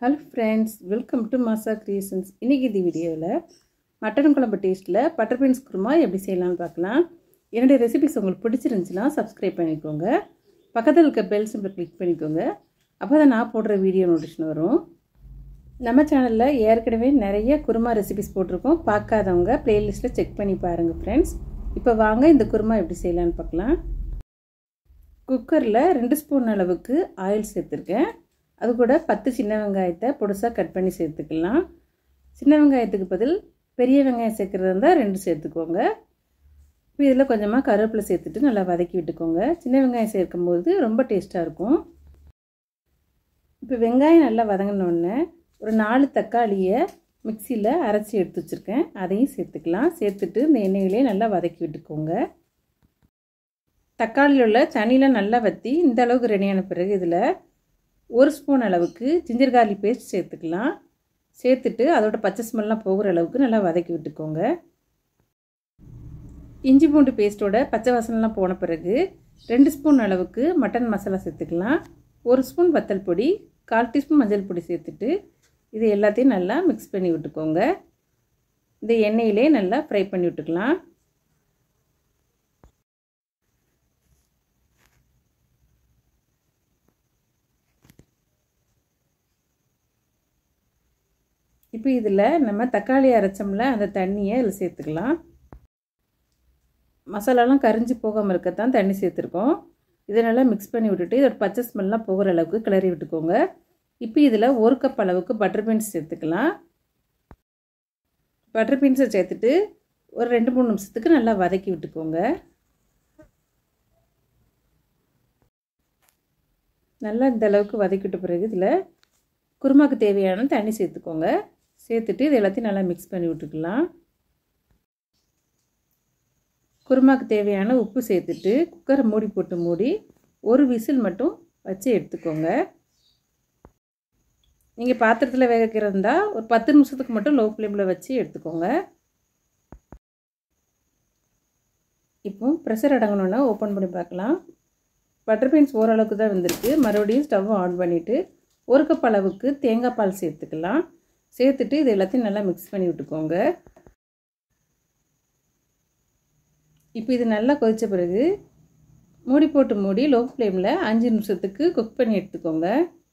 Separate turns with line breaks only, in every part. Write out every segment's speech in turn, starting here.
hello friends welcome to Maasa creations இன்றைக்கி இந்த வீடியோவில் மட்டன் குழம்பு டேஸ்ட்டில் பட்டர் பீன்ஸ் குருமா எப்படி செய்யலாம்னு பார்க்கலாம் என்னுடைய ரெசிபிஸ் உங்களுக்கு பிடிச்சிருந்துச்சுன்னா சப்ஸ்கிரைப் பண்ணிக்கோங்க பக்கத்தில் இருக்க பெல் சிம்பிள் கிளிக் பண்ணிக்கோங்க அப்போ தான் நான் போடுற வீடியோ நோட்டிஃபிகேஷன் வரும் நம்ம சேனலில் ஏற்கனவே நிறைய குருமா ரெசிபிஸ் போட்டிருக்கோம் பார்க்காதவங்க ப்ளேலிஸ்ட்டில் செக் பண்ணி பாருங்கள் ஃப்ரெண்ட்ஸ் இப்போ வாங்க இந்த குருமா எப்படி செய்யலான்னு பார்க்கலாம் குக்கரில் ரெண்டு ஸ்பூன் அளவுக்கு ஆயில் சேர்த்துருக்கேன் அது கூட பத்து சின்ன வெங்காயத்தை பொடுசாக கட் பண்ணி சேர்த்துக்கலாம் சின்ன வெங்காயத்துக்கு பதில் பெரிய வெங்காயம் சேர்க்குறது இருந்தால் ரெண்டு சேர்த்துக்கோங்க இப்போ இதில் கொஞ்சமாக கருவேப்பிலை சேர்த்துட்டு நல்லா வதக்கி விட்டுக்கோங்க சின்ன வெங்காயம் சேர்க்கும்போது ரொம்ப டேஸ்ட்டாக இருக்கும் இப்போ வெங்காயம் நல்லா வதங்கினோடனே ஒரு நாலு தக்காளியை மிக்சியில் அரைச்சி எடுத்து வச்சுருக்கேன் அதையும் சேர்த்துக்கலாம் சேர்த்துட்டு இந்த எண்ணெயிலே நல்லா வதக்கி விட்டுக்கோங்க தக்காளியில் உள்ள தண்ணியில் நல்லா வற்றி இந்த அளவுக்கு ரெடியான பிறகு இதில் ஒரு ஸ்பூன் அளவுக்கு ஜிஞ்சர் கார்லிக் பேஸ்ட் சேர்த்துக்கலாம் சேர்த்துட்டு அதோட பச்சை ஸ்மெல்லாம் போகிற அளவுக்கு நல்லா வதக்கி விட்டுக்கோங்க இஞ்சி பூண்டு பேஸ்ட்டோட பச்சை வாசனெலாம் போன பிறகு ரெண்டு ஸ்பூன் அளவுக்கு மட்டன் மசாலா சேர்த்துக்கலாம் ஒரு ஸ்பூன் வத்தல் பொடி கால் டீஸ்பூன் மஞ்சள் பொடி சேர்த்துட்டு இது எல்லாத்தையும் நல்லா மிக்ஸ் பண்ணி விட்டுக்கோங்க இந்த எண்ணெயிலே நல்லா ஃப்ரை பண்ணி விட்டுக்கலாம் இப்போ இதில் நம்ம தக்காளி அரைச்சோம்ல அந்த தண்ணியை இதில் சேர்த்துக்கலாம் மசாலாலாம் கரிஞ்சு போகாமல் இருக்கத்தான் தண்ணி சேர்த்துருக்கோம் இதை நல்லா மிக்ஸ் பண்ணி விட்டுட்டு இதோட பச்சை ஸ்மெல்லாம் போகிற அளவுக்கு கிளறி விட்டுக்கோங்க இப்போ இதில் ஒரு கப் அளவுக்கு பட்டர் பீன்ஸ் சேர்த்துக்கலாம் பட்டர் பீன்ஸை சேர்த்துட்டு ஒரு ரெண்டு மூணு நிமிஷத்துக்கு நல்லா வதக்கி விட்டுக்கோங்க நல்லா இந்த அளவுக்கு வதக்கிட்ட பிறகு இதில் குருமாக்கு தேவையான தண்ணி சேர்த்துக்கோங்க சேர்த்துட்டு இது எல்லாத்தையும் நல்லா மிக்ஸ் பண்ணி விட்டுக்கலாம் குருமாக்கு தேவையான உப்பு சேர்த்துட்டு குக்கரை மூடி போட்டு மூடி ஒரு விசில் மட்டும் வச்சு எடுத்துக்கோங்க நீங்கள் பாத்திரத்தில் வேக வைக்கிறதா ஒரு பத்து நிமிஷத்துக்கு மட்டும் லோ ஃப்ளேமில் வச்சு எடுத்துக்கோங்க இப்போ ப்ரெஷர் அடங்கணுன்னா ஓப்பன் பண்ணி பார்க்கலாம் பட்டர் பீன்ஸ் ஓரளவுக்கு தான் வந்திருக்கு மறுபடியும் ஸ்டவ் ஆன் பண்ணிவிட்டு ஒரு கப் அளவுக்கு தேங்காய் பால் சேர்த்துக்கலாம் சேர்த்துட்டு இது எல்லாத்தையும் நல்லா மிக்ஸ் பண்ணி விட்டுக்கோங்க இப்போ இது நல்லா கொதித்த பிறகு மூடி போட்டு மூடி லோ ஃப்ளேமில் அஞ்சு நிமிஷத்துக்கு குக் பண்ணி எடுத்துக்கோங்க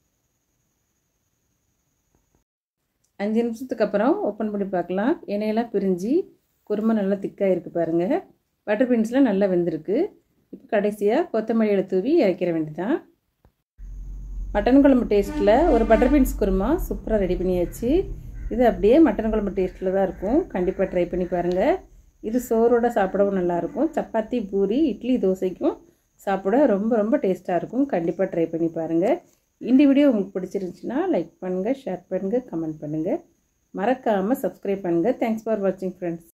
அஞ்சு நிமிஷத்துக்கு அப்புறம் ஓப்பன் பண்ணி பார்க்கலாம் எண்ணெயெல்லாம் பிரிஞ்சு குருமா நல்லா திக்காக இருக்குது பாருங்கள் பட்டர் பீன்ஸ்லாம் நல்லா வெந்திருக்கு இப்போ கடைசியாக கொத்தமல்லியில் தூவி இறக்கிற வேண்டியதான் மட்டன் குழம்பு டேஸ்ட்டில் ஒரு பட்டர் பீன்ஸ் குருமா சூப்பராக ரெடி பண்ணியாச்சு இது அப்படியே மட்டன் குழம்பு டேஸ்ட்டில் தான் இருக்கும் கண்டிப்பாக ட்ரை பண்ணி பாருங்கள் இது சோறோட சாப்பிடவும் நல்லாயிருக்கும் சப்பாத்தி பூரி இட்லி தோசைக்கும் சாப்பிட ரொம்ப ரொம்ப டேஸ்ட்டாக இருக்கும் கண்டிப்பாக ட்ரை பண்ணி பாருங்கள் இந்த வீடியோ உங்களுக்கு பிடிச்சிருந்துச்சுன்னா லைக் பண்ணுங்கள் ஷேர் பண்ணுங்கள் கமெண்ட் பண்ணுங்கள் மறக்காமல் சப்ஸ்கிரைப் பண்ணுங்கள் தேங்க்ஸ் ஃபார் வாட்சிங் ஃப்ரெண்ட்ஸ்